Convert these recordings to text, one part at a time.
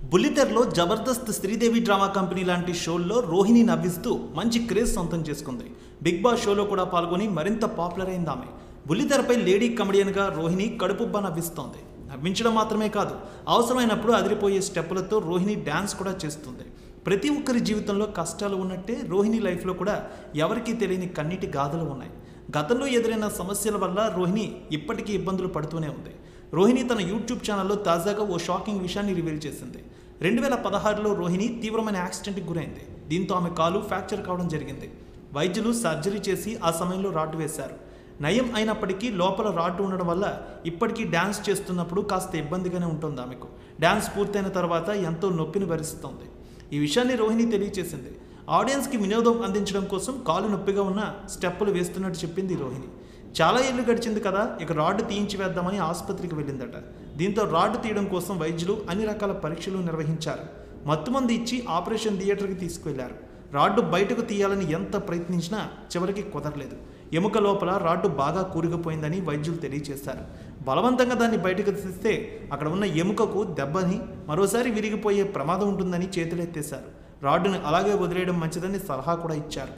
బుల్లితెరలో Jabardasth Sridevi drama company లాంటి షోల్లో రోహిణి నవ్విస్తూ మంచి క్రేజ్ సొంతం చేసుకుంది బిగ్ బాస్ షోలో కూడా పాల్గొని మరింత పాపులర్ అయింది ఆమె బుల్లితెరపై లేడీ కమెడియన్గా రోహిణి కడుపుబ్బా నవ్విస్తోంది నవ్వించడం మాత్రమే కాదు అవసరమైనప్పుడు అదిరిపోయే స్టెప్పులతో రోహిణి డ్యాన్స్ కూడా చేస్తుంది ప్రతి ఒక్కరి జీవితంలో కష్టాలు ఉన్నట్టే రోహిణి లైఫ్లో కూడా ఎవరికీ తెలియని కన్నీటి గాథలు ఉన్నాయి గతంలో ఎదురైన సమస్యల వల్ల రోహిణి ఇప్పటికీ ఇబ్బందులు పడుతూనే ఉంది రోహిణి తన యూట్యూబ్ ఛానల్లో తాజాగా ఓ షాకింగ్ విషయాన్ని రివీల్ చేసింది రెండు వేల పదహారులో రోహిణి తీవ్రమైన యాక్సిడెంట్కి గురైంది దీంతో ఆమె కాలు ఫ్రాక్చర్ కావడం జరిగింది వైద్యులు సర్జరీ చేసి ఆ సమయంలో రాడ్డు వేశారు నయం అయినప్పటికీ లోపల రాడ్డు ఉండడం వల్ల ఇప్పటికీ డ్యాన్స్ చేస్తున్నప్పుడు కాస్త ఇబ్బందిగానే ఉంటుంది ఆమెకు డ్యాన్స్ పూర్తయిన తర్వాత ఎంతో నొప్పిని భరిస్తోంది ఈ విషయాన్ని రోహిణి తెలియచేసింది ఆడియన్స్కి వినోదం అందించడం కోసం కాలు నొప్పిగా ఉన్న స్టెప్పులు వేస్తున్నట్టు చెప్పింది రోహిణి చాలా ఏళ్ళు గడిచింది కదా ఇక రాడ్డు తీయించి వేద్దామని ఆసుపత్రికి వెళ్ళిందట దీంతో రాడ్డు తీయడం కోసం వైద్యులు అన్ని రకాల పరీక్షలు నిర్వహించారు మత్తుమంది ఇచ్చి ఆపరేషన్ థియేటర్కి తీసుకువెళ్లారు రాడ్డు బయటకు తీయాలని ఎంత ప్రయత్నించినా చివరికి కుదరలేదు ఎముక లోపల రాడ్డు బాగా కూరుకుపోయిందని వైద్యులు తెలియజేశారు బలవంతంగా దాన్ని బయటకు తీస్తే అక్కడ ఉన్న ఎముకకు దెబ్బని మరోసారి విరిగిపోయే ప్రమాదం ఉంటుందని చేతులెత్తేశారు రాడ్డుని అలాగే వదిలేయడం మంచిదని సలహా కూడా ఇచ్చారు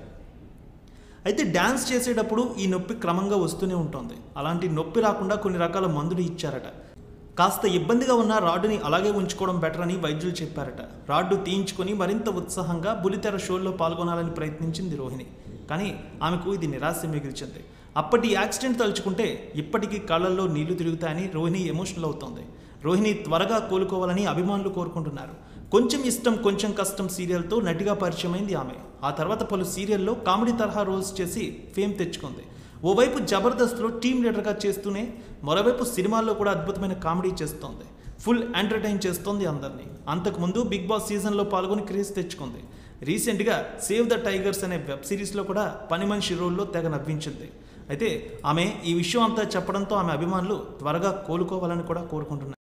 అయితే డ్యాన్స్ చేసేటప్పుడు ఈ నొప్పి క్రమంగా వస్తూనే ఉంటుంది అలాంటి నొప్పి రాకుండా కొన్ని రకాల మందులు ఇచ్చారట కాస్త ఇబ్బందిగా ఉన్న రాడ్డుని అలాగే ఉంచుకోవడం బెటర్ అని వైద్యులు చెప్పారట రాడ్డు తీయించుకొని మరింత ఉత్సాహంగా బులితెర షోల్లో పాల్గొనాలని ప్రయత్నించింది రోహిణి కానీ ఆమెకు ఇది నిరాశ మిగిల్చింది అప్పటి యాక్సిడెంట్ తలుచుకుంటే ఇప్పటికీ కళ్ళల్లో నీళ్లు తిరుగుతాయని రోహిణి ఎమోషనల్ అవుతోంది రోహిణి త్వరగా కోలుకోవాలని అభిమానులు కోరుకుంటున్నారు కొంచెం ఇష్టం కొంచెం కష్టం సీరియల్తో నటిగా పరిచయమైంది ఆమె ఆ తర్వాత పలు సీరియల్లో కామెడీ తరహా రోల్స్ చేసి ఫేమ్ తెచ్చుకుంది ఓవైపు జబర్దస్త్లో టీమ్ లీడర్గా చేస్తూనే మరోవైపు సినిమాల్లో కూడా అద్భుతమైన కామెడీ చేస్తోంది ఫుల్ ఎంటర్టైన్ చేస్తోంది అందరినీ అంతకుముందు బిగ్ బాస్ సీజన్లో పాల్గొని క్రేజ్ తెచ్చుకుంది రీసెంట్గా సేవ్ ద టైగర్స్ అనే వెబ్ సిరీస్లో కూడా పని మనిషి రోల్లో తెగ నవ్వించింది అయితే ఆమె ఈ విషయం అంతా చెప్పడంతో ఆమె అభిమానులు త్వరగా కోలుకోవాలని కూడా కోరుకుంటున్నారు